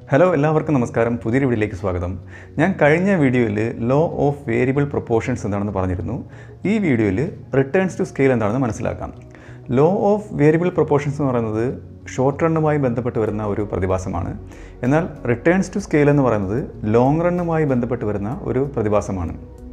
hello എല്ലാവർക്കും നമസ്കാരം പുതിയൊരു വീഡിയോയിലേക്ക് സ്വാഗതം ഞാൻ കഴിഞ്ഞ വീഡിയോയിൽ ലോ ഓഫ് വേരിയബിൾ പ്രൊപ്പോർഷൻസ് എന്താണെന്ന് പറഞ്ഞിരുന്നു ഈ വീഡിയോയിൽ റിട്ടേൺസ് ടു സ്കെയിൽ എന്താണെന്ന് മനസ്സിലാക്കാം ലോ ഓഫ് വേരിയബിൾ പ്രൊപ്പോർഷൻസ് എന്ന് പറയുന്നത് ഷോർട്ട് റണ്ണുമായി ബന്ധപ്പെട്ട് വരുന്ന ഒരു പ്രതിഭാസമാണ് എന്നാൽ റിട്ടേൺസ് ടു സ്കെയിൽ എന്ന് പറയുന്നത് ലോങ് റണ്ണുമായി ബന്ധപ്പെട്ട് വരുന്ന ഒരു പ്രതിഭാസമാണ്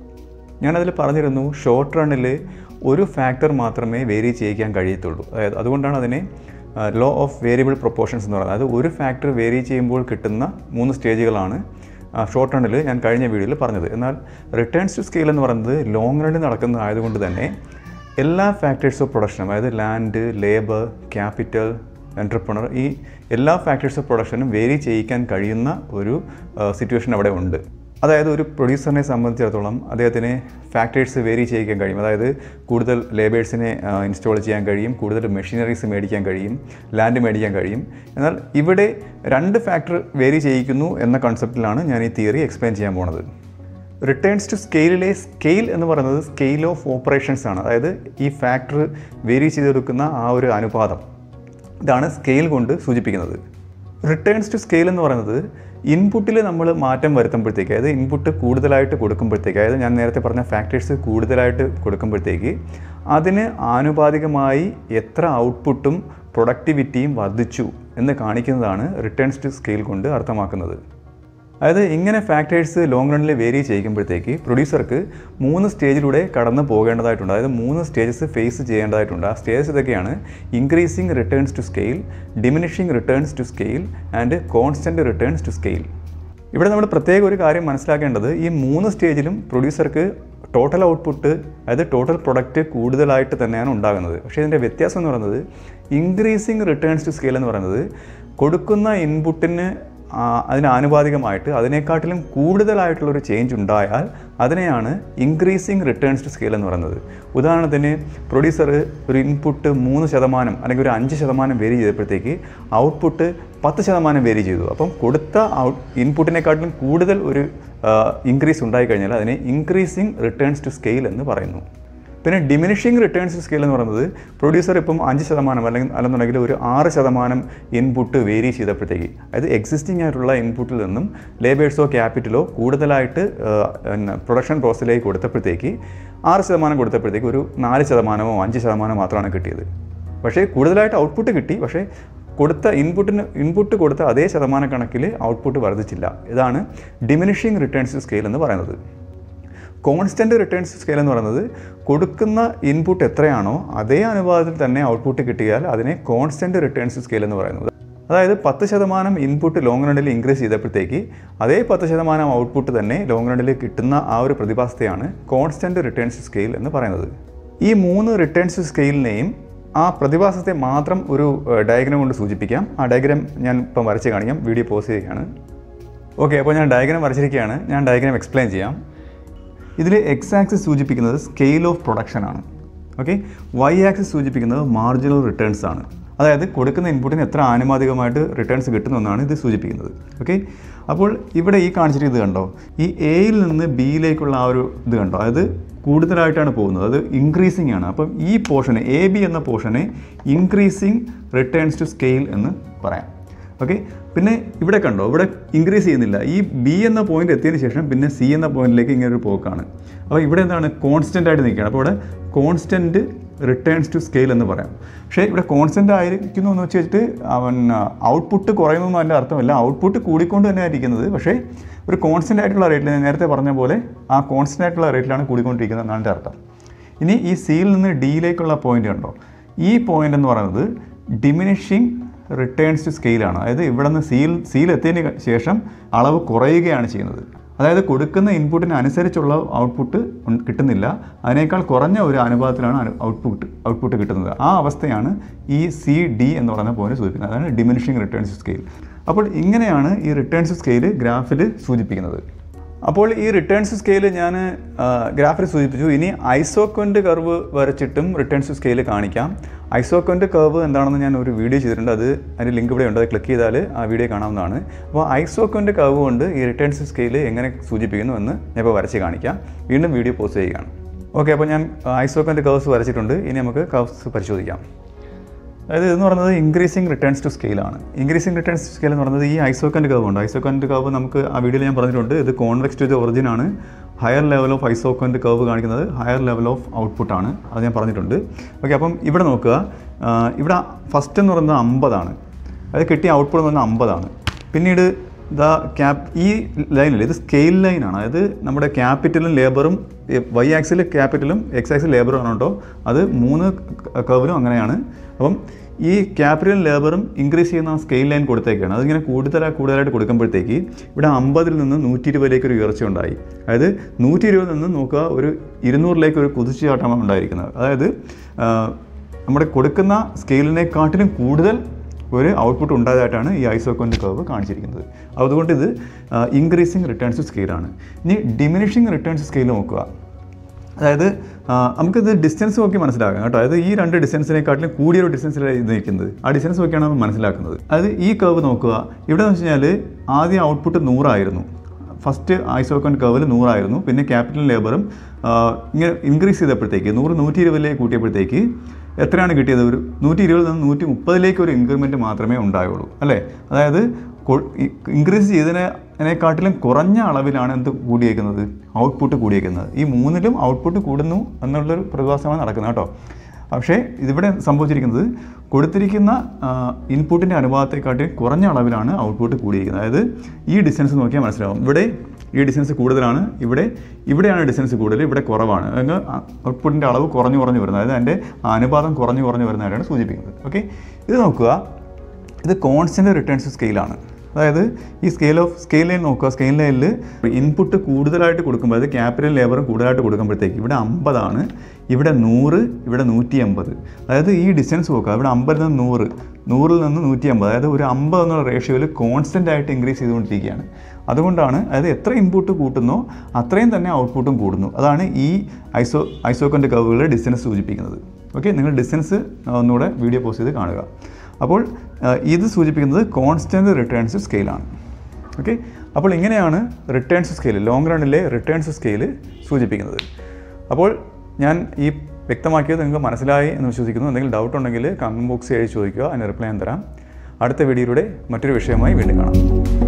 ഞാനതിൽ പറഞ്ഞിരുന്നു ഷോർട്ട് റണ്ണിൽ ഒരു ഫാക്ടർ മാത്രമേ വേരി ചെയ്യിക്കാൻ കഴിയത്തുള്ളൂ അതായത് അതുകൊണ്ടാണ് അതിനെ ലോ ഓഫ് വേരിയബിൾ പ്രൊപ്പോർഷൻസ് എന്ന് പറയുന്നത് അതായത് ഒരു ഫാക്ടർ വേരി ചെയ്യുമ്പോൾ കിട്ടുന്ന മൂന്ന് സ്റ്റേജുകളാണ് ഷോർട്ട് റണ്ണിൽ ഞാൻ കഴിഞ്ഞ വീഡിയോയിൽ പറഞ്ഞത് എന്നാൽ റിട്ടേൺസ് ടു സ്കെയിൽ എന്ന് പറയുന്നത് ലോങ് റണ്ണിൽ നടക്കുന്നതായതുകൊണ്ട് തന്നെ എല്ലാ ഫാക്ടേഴ്സ് ഓഫ് പ്രൊഡക്ഷനും അതായത് ലാൻഡ് ലേബർ ക്യാപിറ്റൽ എൻ്റർപ്രണർ ഈ എല്ലാ ഫാക്ടേഴ്സ് ഓഫ് പ്രൊഡക്ഷനും വേരി ചെയ്യിക്കാൻ കഴിയുന്ന ഒരു സിറ്റുവേഷൻ അവിടെ ഉണ്ട് അതായത് ഒരു പ്രൊഡ്യൂസറിനെ സംബന്ധിച്ചിടത്തോളം അദ്ദേഹത്തിന് ഫാക്ടേഴ്സ് വേരി ചെയ്യിക്കാൻ കഴിയും അതായത് കൂടുതൽ ലേബേഴ്സിനെ ഇൻസ്റ്റാൾ ചെയ്യാൻ കഴിയും കൂടുതൽ മെഷീനറീസ് മേടിക്കാൻ കഴിയും ലാൻഡ് മേടിക്കാൻ കഴിയും എന്നാൽ ഇവിടെ രണ്ട് ഫാക്ടർ വേരി ചെയ്യിക്കുന്നു എന്ന കൺസെപ്റ്റിലാണ് ഞാൻ ഈ തിയറി എക്സ്പ്ലെയിൻ ചെയ്യാൻ പോണത് റിട്ടേൺസ് ടു സ്കെയിലിലെ സ്കെയിൽ എന്ന് പറയുന്നത് സ്കെയിൽ ഓഫ് ഓപ്പറേഷൻസ് ആണ് അതായത് ഈ ഫാക്ടർ വേരി ചെയ്തെടുക്കുന്ന ആ ഒരു അനുപാതം ഇതാണ് സ്കെയിൽ കൊണ്ട് സൂചിപ്പിക്കുന്നത് റിട്ടേൺസ് ടു സ്കെയിൽ എന്ന് പറയുന്നത് ഇൻപുട്ടിൽ നമ്മൾ മാറ്റം വരുത്തുമ്പോഴത്തേക്ക് അതായത് ഇൻപുട്ട് കൂടുതലായിട്ട് കൊടുക്കുമ്പോഴത്തേക്ക് അതായത് ഞാൻ നേരത്തെ പറഞ്ഞ ഫാക്ടേഴ്സ് കൂടുതലായിട്ട് കൊടുക്കുമ്പോഴത്തേക്ക് അതിന് ആനുപാതികമായി എത്ര ഔട്ട്പുട്ടും പ്രൊഡക്ടിവിറ്റിയും വർദ്ധിച്ചു എന്ന് കാണിക്കുന്നതാണ് റിട്ടേൺസ് ടു സ്കെയിൽ കൊണ്ട് അർത്ഥമാക്കുന്നത് അതായത് ഇങ്ങനെ ഫാക്ടേഴ്സ് ലോങ് റണ്ണിൽ വേരി ചെയ്യിക്കുമ്പോഴത്തേക്ക് പ്രൊഡ്യൂസർക്ക് മൂന്ന് സ്റ്റേജിലൂടെ കടന്നു പോകേണ്ടതായിട്ടുണ്ട് അതായത് മൂന്ന് സ്റ്റേജസ് ഫേസ് ചെയ്യേണ്ടതായിട്ടുണ്ട് ആ സ്റ്റേജസ് ഇതൊക്കെയാണ് increasing returns to scale diminishing returns to scale and constant returns to scale ഇവിടെ നമ്മൾ പ്രത്യേക ഒരു കാര്യം മനസ്സിലാക്കേണ്ടത് ഈ മൂന്ന് സ്റ്റേജിലും പ്രൊഡ്യൂസർക്ക് ടോട്ടൽ ഔട്ട്പുട്ട് അതായത് ടോട്ടൽ പ്രൊഡക്റ്റ് കൂടുതലായിട്ട് തന്നെയാണ് ഉണ്ടാകുന്നത് പക്ഷേ ഇതിൻ്റെ വ്യത്യാസം എന്ന് പറയുന്നത് ഇൻക്രീസിങ് റിട്ടേൺസ് ടു സ്കെയിൽ എന്ന് പറയുന്നത് കൊടുക്കുന്ന ഇൻപുട്ടിന് അതിന് ആനുപാതികമായിട്ട് അതിനേക്കാട്ടിലും കൂടുതലായിട്ടുള്ളൊരു ചേഞ്ച് ഉണ്ടായാൽ അതിനെയാണ് ഇൻക്രീസിങ് റിട്ടേൺസ് ടു സ്കെയിൽ എന്ന് പറയുന്നത് ഉദാഹരണത്തിന് പ്രൊഡ്യൂസർ ഒരു ഇൻപുട്ട് മൂന്ന് ശതമാനം അല്ലെങ്കിൽ ഒരു അഞ്ച് ശതമാനം വേരി ചെയ്തപ്പോഴത്തേക്ക് ഔട്ട്പുട്ട് പത്ത് ശതമാനം വേരി ചെയ്തു അപ്പം കൊടുത്ത ഔട്ട് ഇൻപുട്ടിനെക്കാട്ടിലും കൂടുതൽ ഒരു ഇൻക്രീസ് ഉണ്ടായിക്കഴിഞ്ഞാൽ അതിനെ ഇൻക്രീസിങ് റിട്ടേൺസ് ടു സ്കെയിൽ എന്ന് പറയുന്നു പിന്നെ ഡിമിനിഷിങ് റിട്ടേൺസ് സ്കെയിൽ എന്ന് പറയുന്നത് പ്രൊഡ്യൂസർ ഇപ്പം അഞ്ച് ശതമാനം അല്ലെങ്കിൽ അല്ലെന്നുണ്ടെങ്കിൽ ഒരു ആറ് ശതമാനം ഇൻപുട്ട് വേരി ചെയ്തപ്പോഴത്തേക്ക് അതായത് എക്സിസ്റ്റിംഗ് ആയിട്ടുള്ള ഇൻപുട്ടിൽ നിന്നും ലേബേഴ്സോ ക്യാപിറ്റലോ കൂടുതലായിട്ട് പ്രൊഡക്ഷൻ പ്രോസസ്സിലേക്ക് കൊടുത്തപ്പോഴത്തേക്ക് ആറ് ശതമാനം കൊടുത്തപ്പോഴത്തേക്ക് ഒരു നാല് ശതമാനമോ അഞ്ച് ശതമാനമോ മാത്രമാണ് കിട്ടിയത് പക്ഷേ കൂടുതലായിട്ട് ഔട്ട്പുട്ട് കിട്ടി പക്ഷേ കൊടുത്ത ഇൻപുട്ടിന് ഇൻപുട്ട് കൊടുത്ത അതേ ശതമാന കണക്കിൽ ഔട്ട്പുട്ട് വർദ്ധിച്ചില്ല ഇതാണ് ഡിമിനിഷിങ് റിട്ടേൺസ് സ്കെയിൽ എന്ന് പറയുന്നത് കോൺസ്റ്റൻറ്റ് റിട്ടേൺസ് സ്കെയിൽ എന്ന് പറയുന്നത് കൊടുക്കുന്ന ഇൻപുട്ട് എത്രയാണോ അതേ അനുപാതത്തിൽ തന്നെ ഔട്ട്പുട്ട് കിട്ടിയാൽ അതിനെ കോൺസ്റ്റൻറ്റ് റിട്ടേൺസ് സ്കെയിൽ എന്ന് പറയുന്നത് അതായത് പത്ത് ശതമാനം ഇൻപുട്ട് ലോങ് റണ്ണിൽ ഇൻക്രീസ് ചെയ്തപ്പോഴത്തേക്ക് അതേ പത്ത് ശതമാനം ഔട്ട്പുട്ട് തന്നെ ലോങ് റണ്ണിൽ കിട്ടുന്ന ആ ഒരു പ്രതിഭാസത്തെയാണ് കോൺസ്റ്റൻറ്റ് റിട്ടേൺസ് സ്കെയിൽ എന്ന് പറയുന്നത് ഈ മൂന്ന് റിട്ടേൺസ് സ്കെയിലിനെയും ആ പ്രതിഭാസത്തെ മാത്രം ഒരു ഡയഗ്രാം കൊണ്ട് സൂചിപ്പിക്കാം ആ ഡയഗ്രാം ഞാൻ ഇപ്പം വരച്ച് കാണിക്കാം വീഡിയോ പോസ് ചെയ്യുകയാണ് ഓക്കെ അപ്പോൾ ഞാൻ ഡയഗ്രാം വരച്ചിരിക്കുകയാണ് ഞാൻ ഡയഗ്രാം എക്സ്പ്ലെയിൻ ചെയ്യാം ഇതിൽ എക്സ് ആക്സിസ് സൂചിപ്പിക്കുന്നത് സ്കെയിൽ ഓഫ് പ്രൊഡക്ഷൻ ആണ് ഓക്കെ വൈ ആക്സിസ് സൂചിപ്പിക്കുന്നത് മാർജിനൽ റിട്ടേൺസ് ആണ് അതായത് കൊടുക്കുന്ന ഇൻപുട്ടിന് എത്ര ആനുപാതികമായിട്ട് റിട്ടേൺസ് കിട്ടുമെന്നാണ് ഇത് സൂചിപ്പിക്കുന്നത് ഓക്കെ അപ്പോൾ ഇവിടെ ഈ കാണിച്ചിട്ട് ഇത് കണ്ടോ ഈ എയിൽ നിന്ന് ബിയിലേക്കുള്ള ആ ഒരു ഇത് കണ്ടോ അതായത് കൂടുതലായിട്ടാണ് പോകുന്നത് അത് ഇൻക്രീസിങ് ആണ് അപ്പം ഈ പോർഷനെ എ ബി എന്ന പോർഷനെ ഇൻക്രീസിങ് റിട്ടേൺസ് ടു സ്കെയിൽ എന്ന് പറയാം ഓക്കെ പിന്നെ ഇവിടെ കണ്ടോ ഇവിടെ ഇൻക്രീസ് ചെയ്യുന്നില്ല ഈ ബി എന്ന പോയിന്റ് എത്തിയതിന് ശേഷം പിന്നെ സി എന്ന പോയിന്റിലേക്ക് ഇങ്ങനെ ഒരു പോക്കാണ് അപ്പോൾ ഇവിടെ എന്താണ് കോൺസ്റ്റൻ്റ് ആയിട്ട് നിൽക്കുകയാണ് അപ്പോൾ ഇവിടെ കോൺസ്റ്റൻറ്റ് റിട്ടേൺസ് ടു സ്കെയിൽ എന്ന് പറയാം പക്ഷേ ഇവിടെ കോൺസ്റ്റൻ്റ് ആയിരിക്കുന്നു എന്ന് വെച്ച് വെച്ചിട്ട് അവൻ ഔട്ട്പുട്ട് കുറയുന്നു എന്ന് അതിൻ്റെ അർത്ഥമല്ല ഔട്ട്പുട്ട് കൂടിക്കൊണ്ട് തന്നെ ആയിരിക്കുന്നത് പക്ഷേ ഒരു കോൺസ്റ്റൻ്റ് ആയിട്ടുള്ള റേറ്റിൽ ഞാൻ നേരത്തെ പറഞ്ഞ പോലെ ആ കോൺസ്റ്റൻ്റ് ആയിട്ടുള്ള റേറ്റിലാണ് കൂടിക്കൊണ്ടിരിക്കുന്നത് എന്നാണ് എൻ്റെ അർത്ഥം ഇനി ഈ സിയിൽ നിന്ന് ഡിയിലേക്കുള്ള പോയിന്റ് കണ്ടോ ഈ പോയിന്റ് എന്ന് പറയുന്നത് ഡിമിനിഷിങ് റിട്ടേൺസ് ടു സ്കെയിലാണ് അതായത് ഇവിടെ നിന്ന് സീൽ സീൽ എത്തിയതിന് ശേഷം അളവ് കുറയുകയാണ് ചെയ്യുന്നത് അതായത് കൊടുക്കുന്ന ഇൻപുട്ടിന് അനുസരിച്ചുള്ള ഔട്ട്പുട്ട് കിട്ടുന്നില്ല അതിനേക്കാൾ കുറഞ്ഞ ഒരു അനുപാതത്തിലാണ് ഔട്ട്പുട്ട് ഔട്ട്പുട്ട് കിട്ടുന്നത് ആ അവസ്ഥയാണ് ഈ സി ഡി എന്ന് പറയുന്ന പോയിന്റ് സൂചിപ്പിക്കുന്നത് അതാണ് ഡിമിനിഷിങ് റിട്ടേൺസ് സ്കെയിൽ അപ്പോൾ ഇങ്ങനെയാണ് ഈ റിട്ടേൺസ് സ്കെയിൽ ഗ്രാഫിൽ സൂചിപ്പിക്കുന്നത് അപ്പോൾ ഈ റിട്ടേൺസ് സ്കെയിൽ ഞാൻ ഗ്രാഫിൽ സൂചിപ്പിച്ചു ഇനി ഐസോക്വൻ്റ് കർവ് വരച്ചിട്ടും റിട്ടേൺസ് സ്കെയിൽ കാണിക്കാം ഐസോക്വൻ്റ് കർവ് എന്താണെന്ന് ഞാൻ ഒരു വീഡിയോ ചെയ്തിട്ടുണ്ട് അത് അതിൻ്റെ ലിങ്ക് ഇവിടെ ഉണ്ട് അത് ക്ലിക്ക് ചെയ്താൽ ആ വീഡിയോ കാണാവുന്നതാണ് അപ്പോൾ ഐസോക്വൻ്റ് കർവ് കൊണ്ട് ഈ റിട്ടേൺസ് സ്കെയിൽ എങ്ങനെ സൂചിപ്പിക്കുന്നു എന്ന് ഞാൻ ഇപ്പോൾ വരച്ച് കാണിക്കാം വീണ്ടും വീഡിയോ പോസ്റ്റ് ചെയ്യുകയാണ് ഓക്കെ അപ്പോൾ ഞാൻ ഐസോക്വൻ്റ് കർവ്സ് വരച്ചിട്ടുണ്ട് ഇനി നമുക്ക് കർവ്സ് പരിശോധിക്കാം അതായത് ഇതെന്ന് പറയുന്നത് ഇൻക്രീസിങ് റിട്ടേൺസ് ടു സ്കെയിലാണ് ഇൻക്രീസിങ് റിട്ടേൺസ് ടു സ്കെയിൽ എന്ന് പറയുന്നത് ഈ ഐസോക്കൻ്റെ കർവ് ഉണ്ട് ഐസോക്കൻ്റെ കർവ് നമുക്ക് ആ വീഡിയോയിൽ ഞാൻ പറഞ്ഞിട്ടുണ്ട് ഇത് കോൺവെക്സ് ടു ദ ഒറിജിൻ ആണ് ഹയർ ലെവൽ ഓഫ് ഐസോക്കൻ്റെ കർവ് കാണിക്കുന്നത് ഹയർ ലെവൽ ഓഫ് ഔട്ട്പുട്ട് ആണ് അത് ഞാൻ പറഞ്ഞിട്ടുണ്ട് ഓക്കെ അപ്പം ഇവിടെ നോക്കുക ആ, ഇവിടെ ഫസ്റ്റ് എന്ന് പറയുന്നത് അമ്പതാണ് അത് കിട്ടിയ ഔട്ട്പുട്ട് എന്ന് പറഞ്ഞാൽ അമ്പതാണ് പിന്നീട് ദ ക്യാപ് ഈ ലൈനിൽ ഇത് സ്കെയിൽ ലൈനാണ് അതായത് നമ്മുടെ ക്യാപിറ്റലും ലേബറും വൈ ആക്സിൽ ക്യാപിറ്റലും എക്സ് ആക്സിൽ ലേബറും ആണ് കേട്ടോ അത് മൂന്ന് കർവിലും അങ്ങനെയാണ് അപ്പം ഈ ക്യാപിറ്റലും ലേബറും ഇൻക്രീസ് ചെയ്യുന്ന ആ സ്കെയിൽ ലൈൻ കൊടുത്തേക്കാണ് അതിങ്ങനെ കൂടുതലായി കൂടുതലായിട്ട് കൊടുക്കുമ്പോഴത്തേക്ക് ഇവിടെ അമ്പതിൽ നിന്ന് നൂറ്റി ഇരുപതിലേക്ക് ഒരു ഉയർച്ച ഉണ്ടായി അതായത് നൂറ്റി ഇരുപതിൽ നിന്ന് നോക്കുക ഒരു ഇരുന്നൂറിലേക്ക് ഒരു കുതിച്ചുചാട്ടമാണ് ഉണ്ടായിരിക്കുന്നത് അതായത് ആ, നമ്മുടെ കൊടുക്കുന്ന സ്കെയിലിനെക്കാട്ടിലും കൂടുതൽ ഒരു ഔട്ട്പുട്ട് ഉണ്ടായതായിട്ടാണ് ഈ ഐസോക്കോൻ്റെ കർവ് കാണിച്ചിരിക്കുന്നത് അതുകൊണ്ട് ഇത് ഇൻക്രീസിങ് റിട്ടേൺസ് ടു സ്കെയിലാണ് ഇനി ഡിമിനിഷിങ് റിട്ടേൺസ് സ്കെയിൽ നോക്കുക അതായത് ആ, നമുക്കിത് ഡിസ്റ്റൻസ് നോക്കി മനസ്സിലാക്കാം കേട്ടോ അതായത് ഈ രണ്ട് ഡിസ്റ്റൻസിനെക്കാട്ടിലും കൂടിയൊരു ഡിസ്റ്റൻസിലാണ് ഇത് നിൽക്കുന്നത് ആ ഡിസ്റ്റൻസ് നോക്കിയാണ് നമ്മൾ മനസ്സിലാക്കുന്നത് അതായത് ഈ കർവ് നോക്കുക ഇവിടെ എന്ന് വെച്ച് കഴിഞ്ഞാൽ ആദ്യം ഔട്ട്പുട്ട് നൂറായിരുന്നു ഫസ്റ്റ് ഐസോക്കൺ കർവിൽ നൂറായിരുന്നു പിന്നെ ക്യാപിറ്റൽ ലേബറും ഇങ്ങനെ ഇൻക്രീസ് ചെയ്തപ്പോഴത്തേക്ക് നൂറ് നൂറ്റി ഇരുപതിലേക്ക് കൂട്ടിയപ്പോഴത്തേക്ക് എത്രയാണ് കിട്ടിയത് ഒരു നൂറ്റി ഇരുപതിൽ നിന്ന് നൂറ്റി മുപ്പതിലേക്ക് ഒരു ഇൻക്രിമെൻറ്റ് മാത്രമേ ഉണ്ടായുള്ളൂ അല്ലേ അതായത് ഇൻക്രീസ് ചെയ്തതിനെക്കാട്ടിലും കുറഞ്ഞ അളവിലാണ് എന്ത് കൂടിയേക്കുന്നത് ഔട്ട്പുട്ട് കൂടിയേക്കുന്നത് ഈ മൂന്നിലും ഔട്ട്പുട്ട് കൂടുന്നു എന്നുള്ളൊരു പ്രതിഭാസമാണ് നടക്കുന്നത് കേട്ടോ പക്ഷേ ഇതിവിടെ സംഭവിച്ചിരിക്കുന്നത് കൊടുത്തിരിക്കുന്ന ഇൻപുട്ടിൻ്റെ അനുപാതത്തെക്കാട്ടി കുറഞ്ഞ അളവിലാണ് ഔട്ട്പുട്ട് കൂടിയിരിക്കുന്നത് അതായത് ഈ ഡിസ്റ്റൻസ് നോക്കിയാൽ മനസ്സിലാവും ഇവിടെ ഈ ഡിസ്റ്റൻസ് കൂടുതലാണ് ഇവിടെ ഇവിടെയാണ് ഡിസ്റ്റൻസ് കൂടുതൽ ഇവിടെ കുറവാണ് അങ്ങ് ഔട്ട്പുട്ടിൻ്റെ അളവ് കുറഞ്ഞു കുറഞ്ഞു വരുന്നത് അതായത് അതിൻ്റെ അനുപാതം കുറഞ്ഞു കുറഞ്ഞു വരുന്നതായിട്ടാണ് സൂചിപ്പിക്കുന്നത് ഓക്കെ ഇത് നോക്കുക ഇത് കോൺസ്റ്റൻ്റ് റിട്ടേൺസ് സ്കെയിലാണ് അതായത് ഈ സ്കെയിൽ ഓഫ് സ്കെയിൽ ലൈൻ നോക്കുക സ്കെയിൽ ലൈനിൽ ഇൻപുട്ട് കൂടുതലായിട്ട് കൊടുക്കുമ്പോൾ അതായത് ക്യാപിറ്റൽ ലേബറും കൂടുതലായിട്ട് കൊടുക്കുമ്പോഴത്തേക്ക് ഇവിടെ അമ്പതാണ് ഇവിടെ നൂറ് ഇവിടെ നൂറ്റി അമ്പത് അതായത് ഈ ഡിസ്റ്റൻസ് നോക്കുക ഇവിടെ അമ്പതിൽ നിന്ന് നൂറ് നൂറിൽ നിന്ന് നൂറ്റി അമ്പത് അതായത് ഒരു അമ്പത് എന്നുള്ള റേഷ്യോയിൽ കോൺസ്റ്റൻ്റ് ആയിട്ട് ഇൻക്രീസ് ചെയ്തുകൊണ്ടിരിക്കുകയാണ് അതുകൊണ്ടാണ് അതായത് എത്ര ഇൻപുട്ട് കൂട്ടുന്നോ അത്രയും തന്നെ ഔട്ട്പുട്ടും കൂടുന്നു അതാണ് ഈ ഐസോ ഐസോക്കൻ്റെ കർവുകളുടെ ഡിസ്റ്റൻസ് സൂചിപ്പിക്കുന്നത് ഓക്കെ നിങ്ങൾ ഡിസ്റ്റൻസ് ഒന്നുകൂടെ വീഡിയോ പോസ്റ്റ് ചെയ്ത് കാണുക അപ്പോൾ ആ, ഇത് സൂചിപ്പിക്കുന്നത് കോൺസ്റ്റൻറ്റ് റിട്ടേൺസ് സ്കെയിലാണ് ഓക്കെ അപ്പോൾ ഇങ്ങനെയാണ് റിട്ടേൺസ് സ്കെയിൽ ലോങ് റണ്ണിലെ റിട്ടേൺസ് സ്കെയിൽ സൂചിപ്പിക്കുന്നത് അപ്പോൾ ഞാൻ ഈ വ്യക്തമാക്കിയത് നിങ്ങൾക്ക് മനസ്സിലായി എന്ന് വിശ്വസിക്കുന്നു എന്തെങ്കിലും ഡൗട്ട് ഉണ്ടെങ്കിൽ കമൻറ്റ് ബോക്സിൽ എഴുതി ചോദിക്കുക അതിന് റിപ്ലൈ ഞാൻ തരാം അടുത്ത വീഡിയോയിലൂടെ മറ്റൊരു വിഷയമായി വീണ്ടും കാണാം